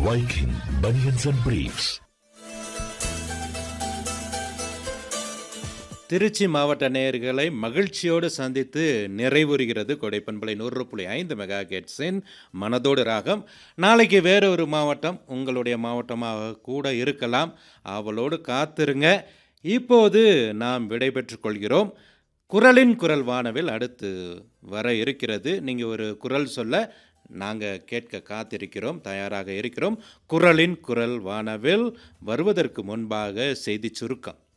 Viking Bunions and Briefs. Trichy மாவட்ட நேயர்களை மகிழ்ச்சியோடு சந்தித்து நிறைவுறுகிறது கொடைப்பண்பலை நூறு புள்ளி ஐந்து மெகா கேட்ஸின் மனதோடு ராகம் நாளைக்கு வேற ஒரு மாவட்டம் உங்களுடைய மாவட்டமாக கூட இருக்கலாம் அவளோடு காத்திருங்க இப்போது நாம் விடைபெற்றுக் கொள்கிறோம் குரலின் குரல் வானவில் அடுத்து வர இருக்கிறது நீங்கள் ஒரு குரல் சொல்ல நாங்கள் கேட்க காத்திருக்கிறோம் தயாராக இருக்கிறோம் குரலின் குரல் வானவில் வருவதற்கு முன்பாக செய்தி சுருக்கம்